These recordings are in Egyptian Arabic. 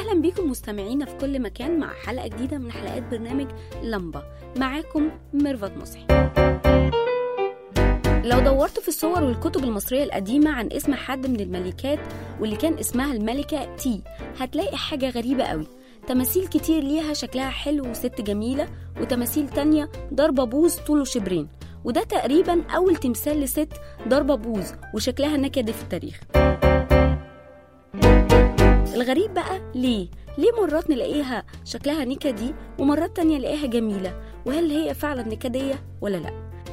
أهلا بيكم مستمعينا في كل مكان مع حلقة جديدة من حلقات برنامج لمبة معاكم ميرفت مصحي لو دورت في الصور والكتب المصرية القديمة عن اسم حد من الملكات واللي كان اسمها الملكة تي هتلاقي حاجة غريبة قوي تماثيل كتير ليها شكلها حلو وست جميلة وتماثيل تانية ضربة بوز طوله شبرين وده تقريبا أول تمثال لست ضربة بوز وشكلها نكدي في التاريخ الغريب بقى ليه؟ ليه مرات نلاقيها شكلها نكدي ومرات تانية نلاقيها جميلة وهل هي فعلا نكدية ولا لأ؟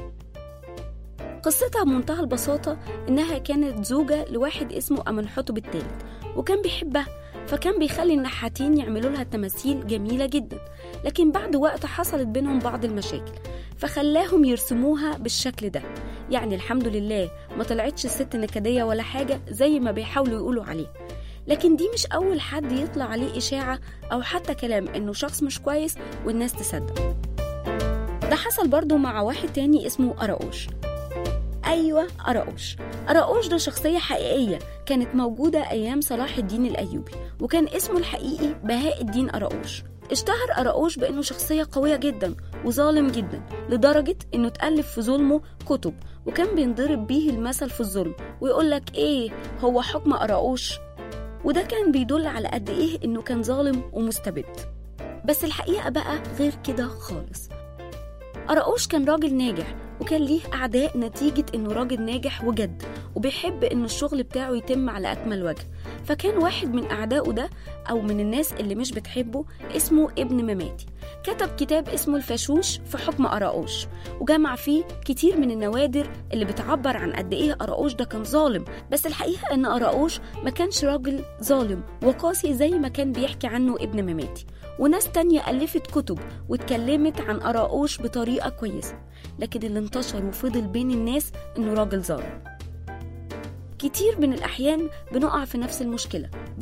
قصتها بمنتهى البساطة إنها كانت زوجة لواحد اسمه أمنحتب الثالث وكان بيحبها فكان بيخلي النحاتين يعملوا لها تماثيل جميلة جدا لكن بعد وقت حصلت بينهم بعض المشاكل فخلاهم يرسموها بالشكل ده يعني الحمد لله ما طلعتش الست نكدية ولا حاجة زي ما بيحاولوا يقولوا عليه لكن دي مش أول حد يطلع عليه إشاعة أو حتى كلام إنه شخص مش كويس والناس تصدق ده حصل برضو مع واحد تاني اسمه أراوش أيوة أراوش أراوش ده شخصية حقيقية كانت موجودة أيام صلاح الدين الأيوبي وكان اسمه الحقيقي بهاء الدين أراوش اشتهر أراوش بأنه شخصية قوية جدا وظالم جدا لدرجة أنه تألف في ظلمه كتب وكان بينضرب بيه المثل في الظلم ويقولك إيه هو حكم أراوش وده كان بيدل على قد إيه إنه كان ظالم ومستبد بس الحقيقة بقى غير كده خالص أراوش كان راجل ناجح وكان ليه أعداء نتيجة إنه راجل ناجح وجد وبيحب إن الشغل بتاعه يتم على أكمل وجه فكان واحد من أعدائه ده أو من الناس اللي مش بتحبه اسمه ابن مماتي كتب كتاب اسمه الفاشوش في حكم أراوش وجمع فيه كتير من النوادر اللي بتعبر عن قد إيه أراوش ده كان ظالم بس الحقيقة إن أراوش ما كانش راجل ظالم وقاسي زي ما كان بيحكي عنه ابن مماتي وناس تانية ألفت كتب واتكلمت عن أراوش بطريقة كويسة لكن اللي انتشر وفضل بين الناس إنه راجل ظالم كتير من الأحيان بنقع في نفس المشكلة